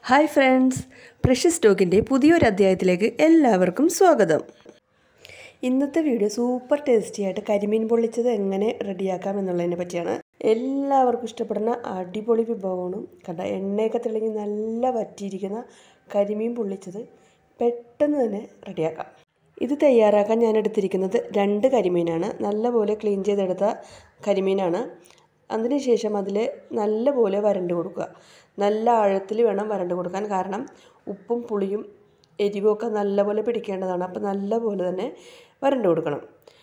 hi friends precious സ്റ്റോക്കിൻ്റെ പുതിയൊരു അധ്യായത്തിലേക്ക് എല്ലാവർക്കും സ്വാഗതം ഇന്നത്തെ വീഡിയോ സൂപ്പർ ടേസ്റ്റി ആയിട്ട് കരിമീൻ പൊള്ളിച്ചത് എങ്ങനെ റെഡിയാക്കാം എന്നുള്ളതിനെ പറ്റിയാണ് എല്ലാവർക്കും ഇഷ്ടപ്പെടുന്ന അടിപൊളി വിഭവമാണ് കണ്ട എണ്ണയൊക്കെ തെളിഞ്ഞ് നല്ല വറ്റിയിരിക്കുന്ന കരിമീൻ പൊള്ളിച്ചത് പെട്ടെന്ന് തന്നെ റെഡിയാക്കാം ഇത് തയ്യാറാക്കാൻ ഞാൻ എടുത്തിരിക്കുന്നത് രണ്ട് കരിമീനാണ് നല്ലപോലെ ക്ലീൻ ചെയ്തെടുത്ത കരിമീനാണ് അതിനുശേഷം അതിൽ നല്ലപോലെ വരണ്ട് കൊടുക്കുക നല്ല ആഴത്തിൽ വേണം വരണ്ട് കൊടുക്കാൻ കാരണം ഉപ്പും പുളിയും എരിവും ഒക്കെ നല്ലപോലെ പിടിക്കേണ്ടതാണ് അപ്പോൾ നല്ലപോലെ തന്നെ വരണ്ട് കൊടുക്കണം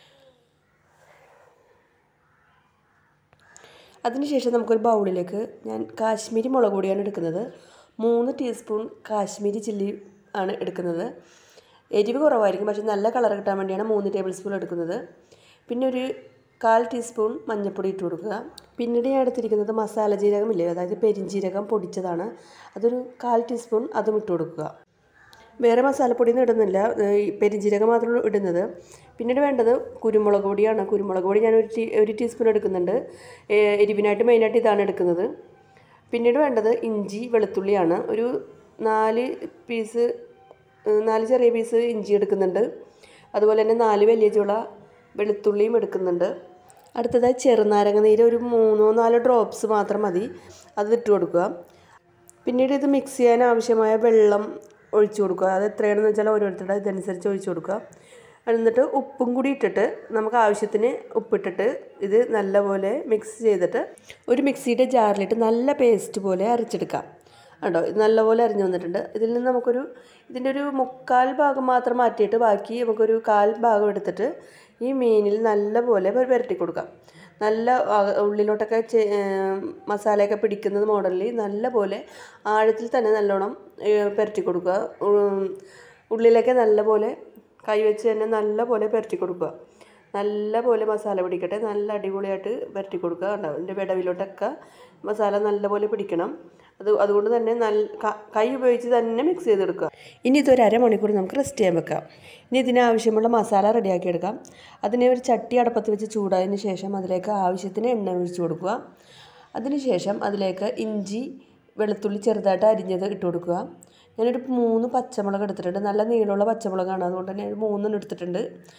അതിനുശേഷം നമുക്കൊരു ബൗളിലേക്ക് ഞാൻ കാശ്മീരി മുളക് പൊടിയാണ് എടുക്കുന്നത് മൂന്ന് ടീസ്പൂൺ കാശ്മീരി ചില്ലി ആണ് എടുക്കുന്നത് എരിവ് കുറവായിരിക്കും പക്ഷേ നല്ല കളർ കിട്ടാൻ വേണ്ടിയാണ് മൂന്ന് ടേബിൾ സ്പൂൺ എടുക്കുന്നത് പിന്നെ ഒരു കാൽ ടീസ്പൂൺ മഞ്ഞൾപ്പൊടി ഇട്ട് കൊടുക്കുക പിന്നീട് ഞാൻ എടുത്തിരിക്കുന്നത് മസാല ജീരകമില്ലേ അതായത് പെരിഞ്ജീരകം പൊടിച്ചതാണ് അതൊരു കാൽ ടീസ്പൂൺ അതും ഇട്ട് കൊടുക്കുക വേറെ മസാലപ്പൊടിയൊന്നും ഇടുന്നില്ല ഈ പെരിഞ്ജീരകം മാത്രമേ ഇടുന്നത് പിന്നീട് വേണ്ടത് കുരുമുളക് പൊടിയാണ് കുരുമുളക് പൊടി ഞാൻ ഒരു ടീ ഒരു ടീസ്പൂൺ എടുക്കുന്നുണ്ട് എരിവിനായിട്ട് മെയിനായിട്ട് ഇതാണ് എടുക്കുന്നത് പിന്നീട് വേണ്ടത് ഇഞ്ചി വെളുത്തുള്ളിയാണ് ഒരു നാല് പീസ് നാല് ചെറിയ പീസ് ഇഞ്ചി എടുക്കുന്നുണ്ട് അതുപോലെ തന്നെ നാല് വലിയ ചുള വെളുത്തുള്ളിയും എടുക്കുന്നുണ്ട് അടുത്തതായി ചെറുനാരങ്ങ നീര് ഒരു മൂന്നോ നാലോ ഡ്രോപ്സ് മാത്രം മതി അത് ഇട്ട് കൊടുക്കുക പിന്നീട് ഇത് മിക്സ് ചെയ്യാൻ ആവശ്യമായ വെള്ളം ഒഴിച്ചു കൊടുക്കുക അത് എത്രയാണെന്ന് വെച്ചാൽ ഓരോരുത്തരുടെ ഇതനുസരിച്ച് ഒഴിച്ചു കൊടുക്കുക എന്നിട്ട് ഉപ്പും കൂടി ഇട്ടിട്ട് നമുക്ക് ആവശ്യത്തിന് ഉപ്പിട്ടിട്ട് ഇത് നല്ലപോലെ മിക്സ് ചെയ്തിട്ട് ഒരു മിക്സിയുടെ ജാറിലിട്ട് നല്ല പേസ്റ്റ് പോലെ അരച്ചെടുക്കാം കണ്ടോ ഇത് നല്ലപോലെ അരിഞ്ഞു വന്നിട്ടുണ്ട് ഇതിൽ നിന്ന് നമുക്കൊരു ഇതിൻ്റെ ഒരു മുക്കാൽ ഭാഗം മാത്രം മാറ്റിയിട്ട് ബാക്കി നമുക്കൊരു കാൽ ഭാഗം എടുത്തിട്ട് ഈ മീനിൽ നല്ലപോലെ പുരട്ടി കൊടുക്കാം നല്ല ഉള്ളിലോട്ടൊക്കെ മസാലയൊക്കെ പിടിക്കുന്നത് മോഡലിൽ നല്ലപോലെ ആഴത്തിൽ തന്നെ നല്ലോണം പുരട്ടി കൊടുക്കുക ഉള്ളിലൊക്കെ നല്ലപോലെ കൈവച്ച് തന്നെ നല്ലപോലെ പുരട്ടി കൊടുക്കുക നല്ലപോലെ മസാല പിടിക്കട്ടെ നല്ല അടിപൊളിയായിട്ട് പുരട്ടി കൊടുക്കുക ഉണ്ടാവും അതിൻ്റെ വിടവിലോട്ടൊക്കെ മസാല നല്ലപോലെ പിടിക്കണം അത് അതുകൊണ്ട് തന്നെ നല്ല കൈ ഉപയോഗിച്ച് തന്നെ മിക്സ് ചെയ്തെടുക്കുക ഇനി ഇതൊരു അരമണിക്കൂർ നമുക്ക് റെസ്റ്റ് ചെയ്യാൻ വെക്കാം ഇനി ഇതിനാവശ്യമുള്ള മസാല റെഡിയാക്കി എടുക്കാം അതിനെ ഒരു ചട്ടി അടപ്പത്ത് വെച്ച് ചൂടായതിന് ശേഷം അതിലേക്ക് ആവശ്യത്തിന് എണ്ണ ഒഴിച്ചു കൊടുക്കുക അതിനുശേഷം അതിലേക്ക് ഇഞ്ചി വെളുത്തുള്ളി ചെറുതായിട്ട് അരിഞ്ഞത് ഇട്ട് കൊടുക്കുക ഞാനൊരു മൂന്ന് പച്ചമുളക് എടുത്തിട്ടുണ്ട് നല്ല നീളമുള്ള പച്ചമുളകാണ് അതുകൊണ്ട് തന്നെ ഒരു മൂന്നെണ്ണം എടുത്തിട്ടുണ്ട്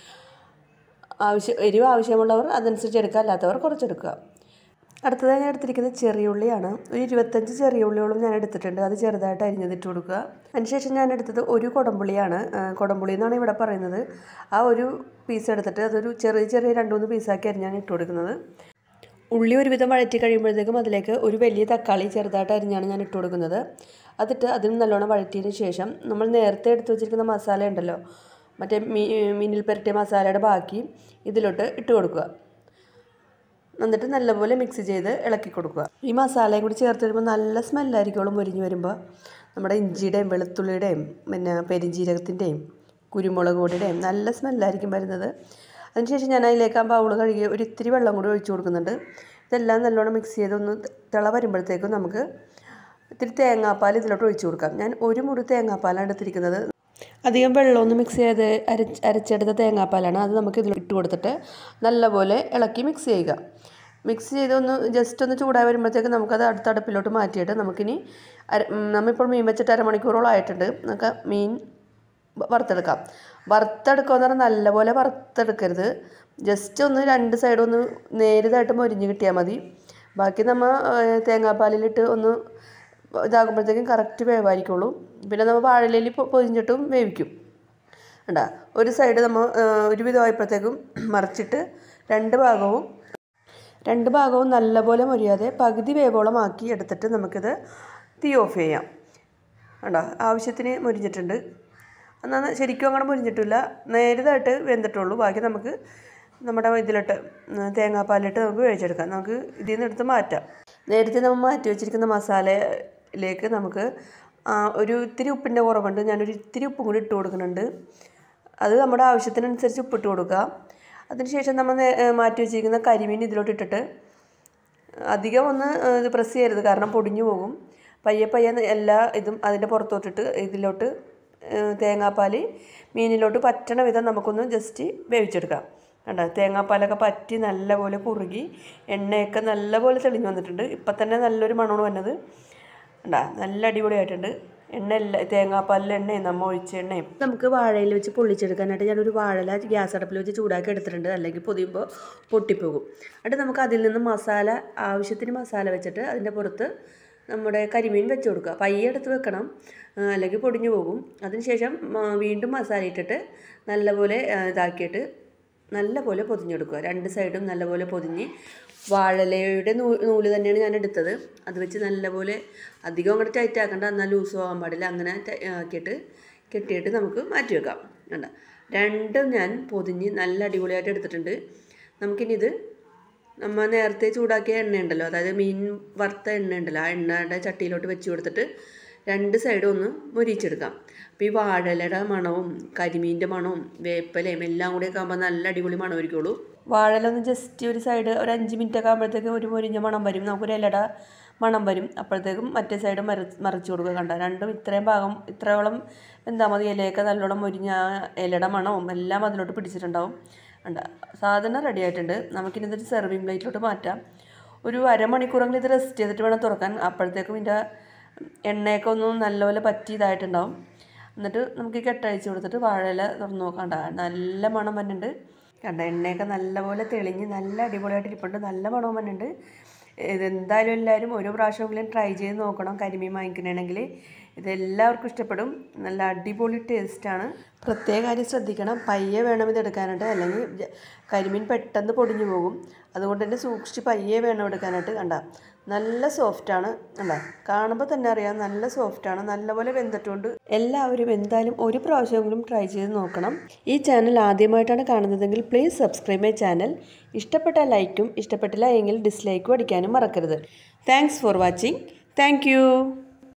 ആവശ്യം എരിവ് ആവശ്യമുള്ളവർ അതനുസരിച്ച് എടുക്കുക അല്ലാത്തവർ കുറച്ചെടുക്കുക അടുത്തതായി ഞാൻ എടുത്തിരിക്കുന്നത് ചെറിയുള്ളിയാണ് ഒരു ഇരുപത്തഞ്ച് ചെറിയുള്ളിയോളം ഞാൻ എടുത്തിട്ടുണ്ട് അത് ചെറുതായിട്ട് അരിഞ്ഞതിട്ട് കൊടുക്കുക അതിനുശേഷം ഞാൻ എടുത്തത് ഒരു കുടംപുളിയാണ് കുടംപുളി എന്നാണ് ഇവിടെ പറയുന്നത് ആ ഒരു പീസ് എടുത്തിട്ട് അതൊരു ചെറിയ ചെറിയ രണ്ട് മൂന്ന് പീസാക്കി അരിഞ്ഞാണ് ഇട്ട് കൊടുക്കുന്നത് ഉള്ളി ഒരുവിധം വഴറ്റി കഴിയുമ്പോഴത്തേക്കും അതിലേക്ക് ഒരു വലിയ തക്കാളി ചെറുതായിട്ട് അരിഞ്ഞാണ് ഞാൻ ഇട്ട് കൊടുക്കുന്നത് അതിട്ട് അതിന് നല്ലോണം വഴറ്റിയതിന് ശേഷം നമ്മൾ നേരത്തെ എടുത്ത് വെച്ചിരിക്കുന്ന മസാല ഉണ്ടല്ലോ മറ്റേ മീ മീനിൽ പുരട്ടിയ മസാലയുടെ ബാക്കി ഇതിലോട്ട് ഇട്ട് കൊടുക്കുക എന്നിട്ട് നല്ലപോലെ മിക്സ് ചെയ്ത് ഇളക്കി കൊടുക്കുക ഈ മസാലയും കൂടി ചേർത്ത് വരുമ്പോൾ നല്ല സ്മെല്ലായിരിക്കുള്ളൂ മുരിഞ്ഞ് വരുമ്പോൾ നമ്മുടെ ഇഞ്ചിയുടെയും വെളുത്തുള്ളിയുടെയും പിന്നെ പെരിഞ്ജീരകത്തിൻ്റെയും കുരുമുളക് പൊടിയുടെയും നല്ല സ്മെല്ലായിരിക്കും വരുന്നത് അതിനുശേഷം ഞാൻ അതിലേക്ക് ആ ബൗൾ കഴുകി ഒരു ഇത്തിരി വെള്ളം കൂടി ഒഴിച്ചു കൊടുക്കുന്നുണ്ട് ഇതെല്ലാം നല്ലോണം മിക്സ് ചെയ്ത് ഒന്ന് തിള വരുമ്പോഴത്തേക്കും നമുക്ക് ഇത്തിരി തേങ്ങാപ്പാൽ ഇതിലോട്ട് ഒഴിച്ചു കൊടുക്കാം ഞാൻ ഒരു മുറി തേങ്ങാപ്പാലാണ് എടുത്തിരിക്കുന്നത് അധികം വെള്ളമൊന്നും മിക്സ് ചെയ്ത് അരച്ച് അരച്ചെടുത്ത തേങ്ങാപ്പാലാണ് അത് നമുക്ക് ഇതിൽ ഇട്ട് കൊടുത്തിട്ട് നല്ലപോലെ ഇളക്കി മിക്സ് ചെയ്യുക മിക്സ് ചെയ്ത് ഒന്ന് ജസ്റ്റ് ഒന്ന് ചൂടായി വരുമ്പോഴത്തേക്ക് നമുക്കത് അടുത്ത അടുപ്പിലോട്ട് മാറ്റിയിട്ട് നമുക്കിനി അര നമ്മളിപ്പോൾ മീൻ വെച്ചിട്ട് അരമണിക്കൂറോളം ആയിട്ടുണ്ട് നമുക്ക് മീൻ വറുത്തെടുക്കാം വറുത്തെടുക്കുക എന്ന് പറഞ്ഞാൽ നല്ലപോലെ വറുത്തെടുക്കരുത് ജസ്റ്റ് ഒന്ന് രണ്ട് സൈഡും ഒന്ന് നേരിതായിട്ട് മൊരിഞ്ഞ് കിട്ടിയാൽ മതി ബാക്കി നമ്മൾ തേങ്ങാപ്പാലിലിട്ട് ഒന്ന് ഇതാകുമ്പോഴത്തേക്കും കറക്റ്റ് വേവായിരിക്കുള്ളൂ പിന്നെ നമ്മൾ വാഴയിലയിൽ പൊതിഞ്ഞിട്ടും വേവിക്കും ഉണ്ടാ ഒരു സൈഡ് നമ്മൾ ഒരുവിധം ആയപ്പോഴത്തേക്കും മറിച്ചിട്ട് രണ്ട് ഭാഗവും രണ്ട് ഭാഗവും നല്ലപോലെ മൊരിയാതെ പകുതി വേവോളം ആക്കി എടുത്തിട്ട് നമുക്കിത് തീ ഓഫ് ചെയ്യാം ഉണ്ടോ ആവശ്യത്തിന് മുരിഞ്ഞിട്ടുണ്ട് എന്നാൽ ശരിക്കും അങ്ങനെ മുരിഞ്ഞിട്ടില്ല നേരിതായിട്ട് വെന്തിട്ടുള്ളൂ ബാക്കി നമുക്ക് നമ്മുടെ ഇതിലിട്ട് തേങ്ങാപ്പാലിട്ട് നമുക്ക് വേവിച്ചെടുക്കാം നമുക്ക് ഇതിൽ നിന്ന് എടുത്ത് മാറ്റാം നേരത്തെ നമ്മൾ മാറ്റി വെച്ചിരിക്കുന്ന മസാലയിലേക്ക് നമുക്ക് ഒരു ഇത്തിരി ഉപ്പിൻ്റെ കുറവുണ്ട് ഞാനൊരു ഇത്തിരി ഉപ്പും കൂടി ഇട്ട് കൊടുക്കുന്നുണ്ട് അത് നമ്മുടെ ആവശ്യത്തിനനുസരിച്ച് ഉപ്പിട്ട് കൊടുക്കുക അതിനുശേഷം നമ്മൾ മാറ്റി വെച്ചിരിക്കുന്ന കരിമീൻ ഇതിലോട്ട് ഇട്ടിട്ട് അധികം ഒന്ന് ഇത് പ്രസ് ചെയ്യരുത് കാരണം പൊടിഞ്ഞു പോകും പയ്യെ പയ്യെ എല്ലാ ഇതും അതിൻ്റെ പുറത്തോട്ടിട്ട് ഇതിലോട്ട് തേങ്ങാപ്പാൽ മീനിലോട്ട് പറ്റണ വിധം നമുക്കൊന്ന് ജസ്റ്റ് വേവിച്ചെടുക്കാം കണ്ടോ തേങ്ങാപ്പാലൊക്കെ പറ്റി നല്ലപോലെ കുറുകി എണ്ണയൊക്കെ നല്ലപോലെ തെളിഞ്ഞു വന്നിട്ടുണ്ട് ഇപ്പം തന്നെ നല്ലൊരു മണമാണ് വന്നത് കണ്ടാ നല്ല അടിപൊളിയായിട്ടുണ്ട് എണ്ണ ഇല്ല തേങ്ങാപ്പാലിൽ എണ്ണയും നമ്മൾ ഒഴിച്ച എണ്ണയും നമുക്ക് വാഴയിൽ വെച്ച് പൊള്ളിച്ചെടുക്കാനായിട്ട് ഞാനൊരു വാഴല ഗ്യാസ് അടുപ്പിൽ വെച്ച് ചൂടാക്കി എടുത്തിട്ടുണ്ട് അല്ലെങ്കിൽ പൊതിയുമ്പോൾ പൊട്ടിപ്പോകും എന്നിട്ട് നമുക്ക് അതിൽ നിന്ന് മസാല ആവശ്യത്തിന് മസാല വെച്ചിട്ട് അതിൻ്റെ പുറത്ത് നമ്മുടെ കരിമീൻ വെച്ച് കൊടുക്കുക പയ്യെ എടുത്ത് വെക്കണം ആ, അല്ലെങ്കിൽ പൊടിഞ്ഞു പോകും അതിനുശേഷം ആ, വീണ്ടും മസാല ഇട്ടിട്ട് നല്ലപോലെ ആ, ഇതാക്കിയിട്ട് നല്ലപോലെ പൊതിഞ്ഞെടുക്കുക രണ്ട് സൈഡും നല്ലപോലെ പൊതിഞ്ഞ് വാഴലയുടെ നൂ നൂല് തന്നെയാണ് ഞാൻ എടുത്തത് അത് വെച്ച് നല്ലപോലെ അധികം അങ്ങോട്ട് ടൈറ്റ് ആക്കണ്ട എന്നാൽ ലൂസ് ആകാൻ പാടില്ല അങ്ങനെ ടൈ- ആക്കിയിട്ട് കെട്ടിയിട്ട് നമുക്ക് മാറ്റി വെക്കാം കണ്ട രണ്ടും ഞാൻ പൊതിഞ്ഞ് നല്ല അടിപൊളിയായിട്ട് എടുത്തിട്ടുണ്ട് നമുക്കിനി ഇത് നമ്മൾ നേരത്തെ ചൂടാക്കിയ എണ്ണ ഉണ്ടല്ലോ അതായത് മീൻ വറുത്ത എണ്ണ ഉണ്ടല്ലോ ആ എണ്ണയുടെ ചട്ടിയിലോട്ട് വെച്ച് കൊടുത്തിട്ട് രണ്ട് സൈഡും ഒന്ന് മൊരിച്ചെടുക്കാം അപ്പോൾ ഈ വാഴലയുടെ മണവും കരിമീൻ്റെ മണവും വേപ്പലയും എല്ലാം കൂടി ഒക്കെ ആകുമ്പോൾ നല്ല അടിപൊളി മണമായിരിക്കുള്ളൂ വാഴല ഒന്ന് ജസ്റ്റ് ഒരു സൈഡ് ഒരു അഞ്ച് മിനിറ്റ് ഒക്കെ ആകുമ്പോഴത്തേക്ക് ഒരു മൊരിഞ്ഞ മണം വരും നമുക്കൊരു ഇലയുടെ മണം വരും അപ്പോഴത്തേക്കും മറ്റേ സൈഡ് മര മറിച്ച് കൊടുക്കുക കണ്ട രണ്ടും ഇത്രയും ഭാഗം ഇത്രയോളം എന്താ മതി ഇലയൊക്കെ നല്ലോണം മൊരിഞ്ഞ ആ ഇലയുടെ മണവും എല്ലാം അതിലോട്ട് പിടിച്ചിട്ടുണ്ടാവും കണ്ട സാധനം റെഡി ആയിട്ടുണ്ട് നമുക്കിനി ഇതൊരു സെർവിങ് പ്ലേറ്റിലോട്ട് മാറ്റാം ഒരു അരമണിക്കൂറെങ്കിലും ഇത് റെസ്റ്റ് ചെയ്തിട്ട് വേണം തുറക്കാൻ അപ്പോഴത്തേക്കും ഇതിൻ്റെ എണ്ണയൊക്കെ ഒന്ന് നല്ലപോലെ പറ്റി ഇതായിട്ടുണ്ടാവും എന്നിട്ട് നമുക്ക് ഈ കെട്ടഴിച്ച് കൊടുത്തിട്ട് വാഴയില തുറന്ന് നോക്കണ്ട നല്ല മണം വന്നിട്ടുണ്ട് കണ്ട എണ്ണയൊക്കെ നല്ലപോലെ തെളിഞ്ഞ് നല്ല അടിപൊളിയായിട്ട് ഇരിപ്പുണ്ട് നല്ല മണവും വന്നിട്ടുണ്ട് ഇതെന്തായാലും എല്ലാവരും ഓരോ പ്രാവശ്യമെങ്കിലും ട്രൈ ചെയ്ത് നോക്കണം കരിമീൻ വാങ്ങിക്കണമെങ്കിൽ ഇതെല്ലാവർക്കും ഇഷ്ടപ്പെടും നല്ല അടിപൊളി ടേസ്റ്റാണ് പ്രത്യേക കാര്യം ശ്രദ്ധിക്കണം പയ്യെ വേണം ഇത് എടുക്കാനായിട്ട് അല്ലെങ്കിൽ ജ- കരിമീൻ പെട്ടെന്ന് പൊടിഞ്ഞു പോകും അതുകൊണ്ട് തന്നെ സൂക്ഷിച്ച് പയ്യെ വേണം എടുക്കാനായിട്ട് കണ്ട നല്ല സോഫ്റ്റാണ് കണ്ട കാണുമ്പോൾ തന്നെ അറിയാം നല്ല സോഫ്റ്റാണ് നല്ലപോലെ വെന്തിട്ടുണ്ട് എല്ലാവരും എന്തായാലും ഒരു പ്രാവശ്യമെങ്കിലും ട്രൈ ചെയ്ത് നോക്കണം ഈ ചാനൽ ആദ്യമായിട്ടാണ് കാണുന്നതെങ്കിൽ പ്ലീസ് സബ്സ്ക്രൈബ് മൈ ചാനൽ ഇഷ്ടപ്പെട്ട ലൈക്കും ഇഷ്ടപ്പെട്ടില്ല എങ്കിൽ ഡിസ്ലൈക്കും അടിക്കാനും മറക്കരുത് താങ്ക്സ് ഫോർ വാച്ചിങ് താങ്ക്